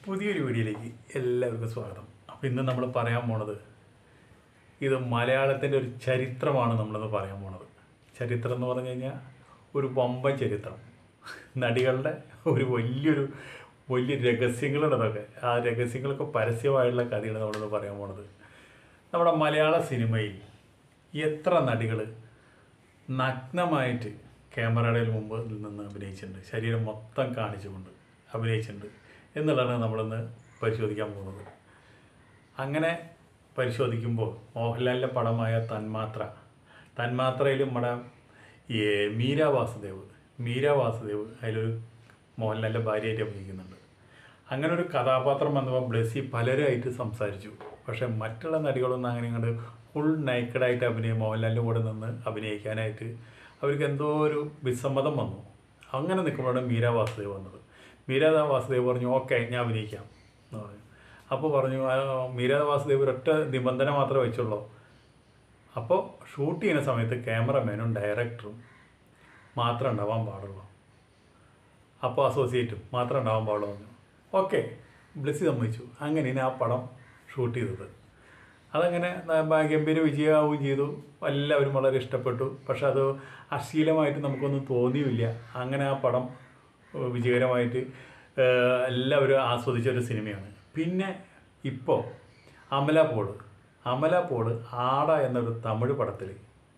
പുതിയൊരു വീഡിയോയിലേക്ക് എല്ലാവർക്കും സ്വാഗതം അപ്പോൾ ഇന്ന് നമ്മൾ പറയാൻ പോണത് ഇത് മലയാളത്തിൻ്റെ ഒരു ചരിത്രമാണ് നമ്മളിന്ന് പറയാൻ പോണത് ചരിത്രം എന്ന് പറഞ്ഞു കഴിഞ്ഞാൽ ഒരു വമ്പൻ ചരിത്രം നടികളുടെ ഒരു വലിയൊരു വലിയ രഹസ്യങ്ങളുണ്ട് അതൊക്കെ ആ രഹസ്യങ്ങളൊക്കെ പരസ്യമായുള്ള കഥയാണ് നമ്മളിന്ന് പറയാൻ പോണത് നമ്മുടെ മലയാള സിനിമയിൽ എത്ര നടികൾ നഗ്നമായിട്ട് ക്യാമറയുടെ മുമ്പ് നിന്ന് അഭിനയിച്ചിട്ടുണ്ട് ശരീരം മൊത്തം കാണിച്ചുകൊണ്ട് അഭിനയിച്ചിട്ടുണ്ട് എന്നുള്ളതാണ് നമ്മളിന്ന് പരിശോധിക്കാൻ പോകുന്നത് അങ്ങനെ പരിശോധിക്കുമ്പോൾ മോഹൻലാലിൻ്റെ പടമായ തന്മാത്ര തന്മാത്രയിൽ നമ്മുടെ ഈ മീര വാസുദേവ് മീര വാസുദേവ് അതിലൊരു മോഹൻലാലിൻ്റെ ഭാര്യയായിട്ട് അഭിനയിക്കുന്നുണ്ട് അങ്ങനെ ഒരു കഥാപാത്രം വന്നപ്പോൾ ബ്ലെസ്സി പലരുമായിട്ട് സംസാരിച്ചു പക്ഷേ മറ്റുള്ള നടികളൊന്നും അങ്ങനെ ഇങ്ങോട്ട് ഫുൾ നൈക്കഡായിട്ട് അഭിനയം മോഹൻലാലിൻ്റെ കൂടെ നിന്ന് അഭിനയിക്കാനായിട്ട് അവർക്ക് എന്തോ ഒരു വിസമ്മതം വന്നു അങ്ങനെ നിൽക്കുമ്പോഴാണ് മീര വാസുദേവ് വന്നത് മീര വാസുദേവ് പറഞ്ഞു ഓക്കെ ഞാൻ അഭിനയിക്കാം എന്ന് പറഞ്ഞു അപ്പോൾ പറഞ്ഞു ആ, മീര വാസുദേവ് ഒരൊറ്റ നിബന്ധന മാത്രമേ വെച്ചുള്ളൂ അപ്പോൾ ഷൂട്ട് ചെയ്യുന്ന സമയത്ത് ക്യാമറമാനും ഡയറക്ടറും മാത്രം ഉണ്ടാവാൻ പാടുള്ളൂ അപ്പോൾ അസോസിയേറ്റും മാത്രം ഉണ്ടാവാൻ പാടുള്ളൂ പറഞ്ഞു ഓക്കെ ബ്ലെസ്സി സമ്മതിച്ചു അങ്ങനെയാണ് ആ പടം ഷൂട്ട് ചെയ്തത് അതങ്ങനെ ന- ഭ- ഗംഭീര വിജയമാവുകയും ചെയ്തു എല്ലാവരും വളരെ ഇഷ്ടപ്പെട്ടു പക്ഷെ അത് അശ്ലീലമായിട്ട് നമുക്കൊന്നും തോന്നിയില്ല അങ്ങനെ ആ പടം ഏഹ്, വിജയകരമായിട്ട് ഏഹ്, എല്ലാവരും ആസ്വദിച്ച ഒരു സിനിമയാണ് പിന്നെ ഇപ്പോൾ അമല പോള് അമല പോള് ആട എന്നൊരു തമിഴ് പടത്തിൽ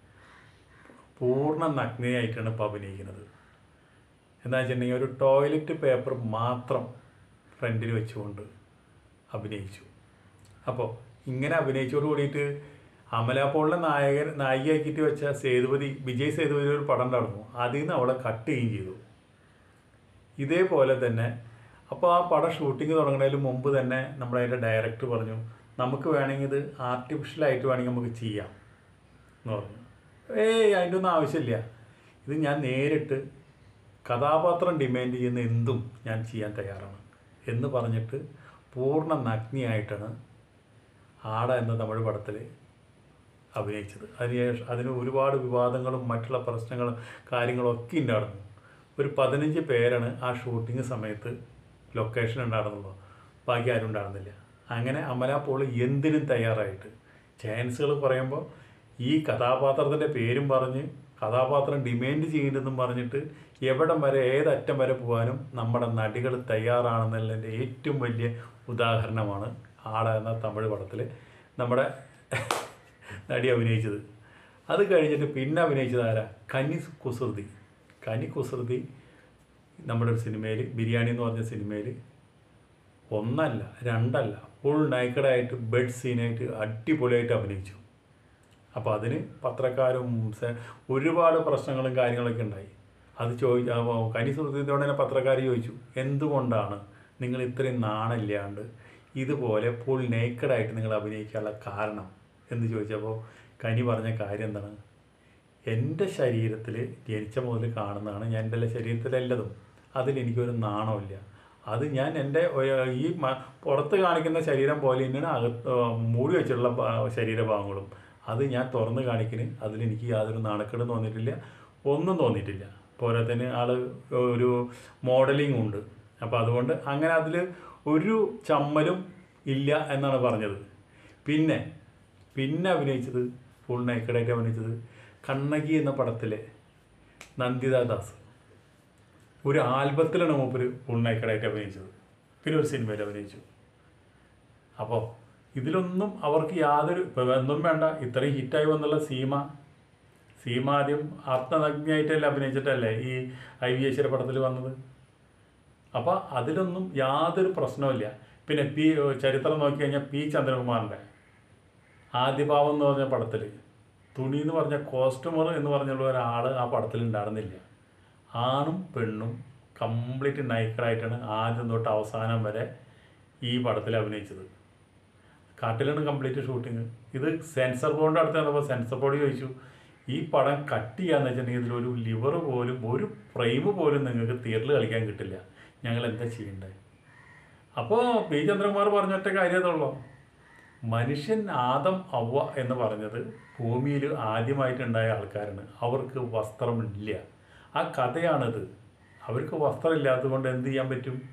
പൂർണ്ണ നഗ്നയായിട്ടാണ് ഇപ്പോൾ അഭിനയിക്കുന്നത് എന്താ വെച്ചിട്ടുണ്ടെങ്കിൽ ഒരു ടോയ്ലറ്റ് പേപ്പർ മാത്രം ഫ്രണ്ടിൽ വെച്ചുകൊണ്ട് അഭിനയിച്ചു അപ്പോൾ ഇങ്ങനെ അഭിനയിച്ചോട് കൂടിയിട്ട് അമല പോളിനെ നായകൻ നായികയാക്കിയിട്ട് വെച്ച സേതുപതി വിജയ് സേതുപതി ഒരു പടം നടന്നു അതിൽ നിന്ന് അവളെ കട്ട് ചെയ്യുകയും ചെയ്തു ഇതേപോലെ തന്നെ അപ്പോൾ ആ പടം ഷൂട്ടിംഗ് തുടങ്ങുന്നതിന് മുമ്പ് തന്നെ നമ്മുടെ അതിൻ്റെ ഡയറക്ടർ പറഞ്ഞു നമുക്ക് വേണമെങ്കിൽ ഇത് ആർട്ടിഫിഷ്യലായിട്ട് വേണമെങ്കിൽ നമുക്ക് ചെയ്യാം എന്ന് പറഞ്ഞു ഏയ് അതിൻ്റെ ഒന്നും ആവശ്യമില്ല ഇത് ഞാൻ നേരിട്ട് കഥാപാത്രം ഡിമാൻഡ് ചെയ്യുന്ന എന്തും ഞാൻ ചെയ്യാൻ തയ്യാറാണ് എന്ന് പറഞ്ഞിട്ട് പൂർണ്ണ നഗ്നിയായിട്ടാണ് ആട എന്ന തമിഴ് പടത്തിൽ അഭിനയിച്ചത് അതിനുശേഷം അതിന് ഒരുപാട് വിവാദങ്ങളും മറ്റുള്ള പ്രശ്നങ്ങളും കാര്യങ്ങളും ഒക്കെ ഉണ്ടായിരുന്നു ഒരു പതിനഞ്ച് പേരാണ് ആ ഷൂട്ടിംഗ് സമയത്ത് ലൊക്കേഷൻ ഉണ്ടായിരുന്നുള്ളൂ ബാക്കി ആരും ഉണ്ടായിരുന്നില്ല അങ്ങനെ അമല പോൾ എന്തിനും തയ്യാറായിട്ട് ചാൻസുകൾ പറയുമ്പോൾ ഈ കഥാപാത്രത്തിൻ്റെ പേരും പറഞ്ഞ് കഥാപാത്രം ഡിമാൻഡ് ചെയ്യുന്നതെന്നും പറഞ്ഞിട്ട് എവിടം വരെ ഏതറ്റം വരെ പോകാനും നമ്മുടെ നടികൾ തയ്യാറാണെന്നുള്ളതിൻ്റെ ഏറ്റവും വലിയ ഉദാഹരണമാണ് ആട എന്ന തമിഴ് പടത്തിൽ നമ്മുടെ നടി അഭിനയിച്ചത് അത് കഴിഞ്ഞിട്ട് പിന്നെ അഭിനയിച്ചത് ആരാ കനി കുസൃതി കനി കുസൃതി നമ്മുടെ ഒരു സിനിമയിൽ ബിരിയാണി എന്ന് പറഞ്ഞ സിനിമയിൽ ഒന്നല്ല രണ്ടല്ല ഫുൾ നൈക്കഡായിട്ട് ബെഡ് സീനായിട്ട് അടിപൊളിയായിട്ട് അഭിനയിച്ചു അപ്പോൾ അതിന് പത്രക്കാരും സ- ഒരുപാട് പ്രശ്നങ്ങളും കാര്യങ്ങളൊക്കെ ഉണ്ടായി അത് ചോദിച്ചു കനി സുഹൃത്തിയോടെ തന്നെ പത്രക്കാർ ചോദിച്ചു എന്തുകൊണ്ടാണ് നിങ്ങൾ ഇത്രയും നാണില്ലാണ്ട് ഇതുപോലെ ഫുൾ നേക്കഡായിട്ട് നിങ്ങൾ അഭിനയിക്കാനുള്ള കാരണം എന്ന് ചോദിച്ചപ്പോൾ കനി പറഞ്ഞ കാര്യം എന്താണ് എൻ്റെ ശരീരത്തിൽ ജനിച്ച മുതൽ കാണുന്നതാണ് ഞാൻ എൻ്റെ ശരീരത്തിലെല്ലതും അതിൽ എനിക്കൊരു നാണമില്ല അത് ഞാൻ എൻ്റെ ഒ- ഈ മ- പുറത്ത് കാണിക്കുന്ന ശരീരം പോലെ തന്നെയാണ് അകത്ത് ആ, മൂടി വെച്ചിട്ടുള്ള ഭാ- ശരീരഭാഗങ്ങളും അത് ഞാൻ തുറന്ന് കാണിക്കന് അതിലെനിക്ക് യാതൊരു നാണക്കേടും തോന്നിയിട്ടില്ല ഒന്നും തോന്നിയിട്ടില്ല പോരാത്തതിന് ആൾ ഒരു മോഡലിംഗ് ഉണ്ട് അപ്പോൾ അതുകൊണ്ട് അങ്ങനെ അതിൽ ഒരു ചമ്മലും ഇല്ല എന്നാണ് പറഞ്ഞത് പിന്നെ പിന്നെ അഭിനയിച്ചത് ഫുൾ നൈക്കഡായിട്ട് അഭിനയിച്ചത് കണ്ണകി എന്ന പടത്തിലെ നന്ദിത ദാസ് ഒരു ആൽബത്തിലാണ് മൂപ്പര് ഫുൾ നൈക്കഡായിട്ട് അഭിനയിച്ചത് പിന്നെ ഒരു സിനിമയിൽ അഭിനയിച്ചു അപ്പോൾ ഇതിലൊന്നും അവർക്ക് യാതൊരു ഇപ്പം ഒന്നും വേണ്ട ഇത്രയും ഹിറ്റായി വന്നുള്ള സീമ സീമ ആദ്യം ആത്മനഗ്നിയായിട്ടല്ലേ അഭിനയിച്ചിട്ടല്ലേ ഈ ഐ വി ഏശ്വര പടത്തിൽ വന്നത് അപ്പോൾ അതിലൊന്നും യാതൊരു പ്രശ്നവുമില്ല പിന്നെ പി ചരിത്രം നോക്കി കഴിഞ്ഞാൽ പി ചന്ദ്രകുമാറിൻ്റെ ആദ്യഭാവം എന്ന് പറഞ്ഞ പടത്തിൽ തുണി എന്ന് പറഞ്ഞ കോസ്റ്റ്യൂമർ എന്ന് പറഞ്ഞുള്ള ഒരാൾ ആ പടത്തിൽ ഉണ്ടായിരുന്നില്ല ആണും പെണ്ണും കംപ്ലീറ്റ് നൈക്കഡായിട്ടാണ് ആദ്യം തൊട്ട് അവസാനം വരെ ഈ പടത്തിൽ അഭിനയിച്ചത് കാട്ടിലാണ് കംപ്ലീറ്റ് ഷൂട്ടിങ് ഇത് സെൻസർ ബോർഡിൻ്റെ അടുത്ത് ചെന്നപ്പോൾ സെൻസർ ബോർഡ് ചോദിച്ചു ഈ പടം കട്ട് ചെയ്യാന്ന് വെച്ചിട്ടുണ്ടെങ്കിൽ ഇതിലൊരു ലിവർ പോലും ഒരു ഫ്രെയിം പോലും നിങ്ങൾക്ക് തിയേറ്ററിൽ കളിക്കാൻ കിട്ടില്ല ഞങ്ങൾ എന്താ ചെയ്യണ്ടേ അപ്പോൾ പി ചന്ദ്രകുമാർ പറഞ്ഞൊറ്റ കാര്യത്തുള്ളൂ മനുഷ്യൻ ആദം അവ എന്ന് പറഞ്ഞത് ഭൂമിയിൽ ആദ്യമായിട്ടുണ്ടായ ആൾക്കാരാണ് അവർക്ക് വസ്ത്രമില്ല ആ കഥയാണിത് അവർക്ക് വസ്ത്രമില്ലാത്തത് കൊണ്ട് എന്ത് ചെയ്യാൻ പറ്റും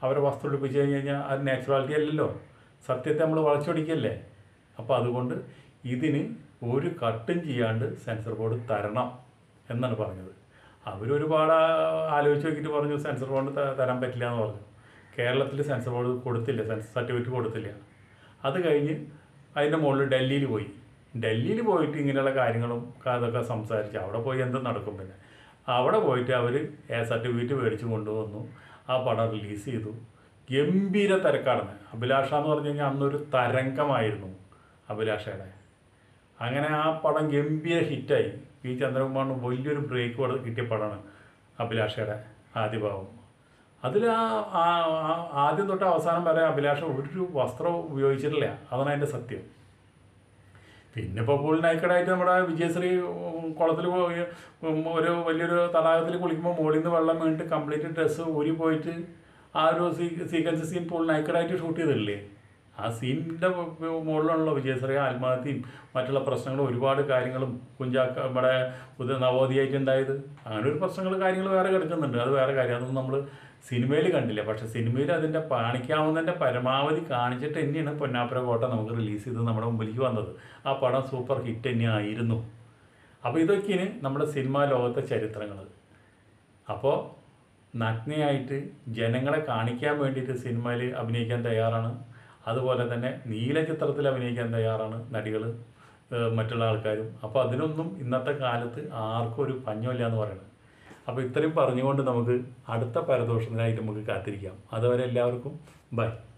അവരെ വസ്ത്രം ഉടുപ്പിച്ച് കഴിഞ്ഞ് കഴിഞ്ഞാൽ അത് നാച്ചുറാലിറ്റി അല്ലല്ലോ സത്യത്തെ നമ്മൾ വളച്ചൊടിക്കല്ലേ അപ്പോൾ അതുകൊണ്ട് ഇതിന് ഒരു കട്ടും ചെയ്യാണ്ട് സെൻസർ ബോർഡ് തരണം എന്നാണ് പറഞ്ഞത് അവരൊരുപാട് ആ- ആലോചിച്ച് നോക്കിയിട്ട് പറഞ്ഞു സെൻസർ ബോർഡ് ത- തരാൻ പറ്റില്ല എന്ന് പറഞ്ഞു കേരളത്തിൽ സെൻസർ ബോർഡ് കൊടുത്തില്ല സെൻസർ സർട്ടിഫിക്കറ്റ് കൊടുത്തില്ല അത് കഴിഞ്ഞ് അതിൻ്റെ മുകളിൽ ഡൽഹിയിൽ പോയി ഡൽഹിയിൽ പോയിട്ട് ഇങ്ങനെയുള്ള കാര്യങ്ങളും അതൊക്കെ സംസാരിച്ച് അവിടെ പോയി എന്തും നടക്കും പിന്നെ അവിടെ പോയിട്ട് അവർ എ സർട്ടിഫിക്കറ്റ് മേടിച്ച് കൊണ്ടുവന്നു ആ പടം റിലീസ് ചെയ്തു ഗംഭീര തിരക്കാടുന്ന് അഭിലാഷ എന്ന് പറഞ്ഞു കഴിഞ്ഞാൽ അന്നൊരു തരംഗമായിരുന്നു അഭിലാഷയുടെ അങ്ങനെ ആ പടം ഗംഭീര ഹിറ്റായി പി ചന്ദ്രകുമാറിന് വലിയൊരു ബ്രേക്ക് കൊടു കിട്ടിയ പടമാണ് അഭിലാഷയുടെ ആദ്യ ഭാവം അതിൽ ആ ആ- ആ- ആദ്യം തൊട്ട് അവസാനം വരെ അഭിലാഷ ഒരു വസ്ത്രം ഉപയോഗിച്ചിട്ടില്ല അതാണ് അതിൻ്റെ സത്യം പിന്നെ ഇപ്പോൾ ഫുൾ നൈക്കഡായിട്ട് നമ്മുടെ വിജയശ്രീ കുളത്തിൽ പോയി ഉം, ഒരു വലിയൊരു തടാകത്തിൽ കുളിക്കുമ്പോൾ മുകളിൽ നിന്ന് വെള്ളം വീണിട്ട് കംപ്ലീറ്റ് ഡ്രസ്സ് ഊരി പോയിട്ട് ആ ഒരു സീ സീക്വൻസ് സീൻ ഫുൾ നൈക്കഡായിട്ട് ഷൂട്ട് ചെയ്തിട്ടില്ലേ ആ സീനിൻ്റെ മുകളിലാണല്ലോ വിജയശ്രീ ആത്മഹത്യയും മറ്റുള്ള പ്രശ്നങ്ങളും ഒരുപാട് കാര്യങ്ങളും കുഞ്ചാക്ക നമ്മുടെ പുതിയ നവോദയായിട്ട് ഉണ്ടായത് അങ്ങനെ ഒരു പ്രശ്നങ്ങൾ കാര്യങ്ങൾ വേറെ കിടക്കുന്നുണ്ട് അത് വേറെ കാര്യം അതൊന്നും നമ്മൾ സിനിമയിൽ കണ്ടില്ല പക്ഷേ സിനിമയിൽ അതിൻ്റെ കാണിക്കാവുന്നതിൻ്റെ പരമാവധി കാണിച്ചിട്ട് തന്നെയാണ് പൊന്നാപ്പുര കോട്ട നമുക്ക് റിലീസ് ചെയ്ത് നമ്മുടെ മുമ്പിലേക്ക് വന്നത് ആ പടം സൂപ്പർ ഹിറ്റ് തന്നെയായിരുന്നു അപ്പോൾ ഇതൊക്കെയാണ് നമ്മുടെ സിനിമാ ലോകത്തെ ചരിത്രങ്ങൾ അപ്പോൾ നഗ്നയായിട്ട് ജനങ്ങളെ കാണിക്കാൻ വേണ്ടിയിട്ട് സിനിമയിൽ അഭിനയിക്കാൻ തയ്യാറാണ് അതുപോലെ തന്നെ നീലചിത്രത്തിൽ അഭിനയിക്കാൻ തയ്യാറാണ് നടികൾ മറ്റുള്ള ആൾക്കാരും അപ്പോൾ അതിനൊന്നും ഇന്നത്തെ കാലത്ത് ആർക്കും ഒരു പഞ്ഞമില്ല എന്ന് പറയുന്നത് അപ്പോൾ ഇത്രയും പറഞ്ഞുകൊണ്ട് നമുക്ക് അടുത്ത പരദോഷത്തിനായിട്ട് നമുക്ക് കാത്തിരിക്കാം അതുവരെ എല്ലാവർക്കും ബൈ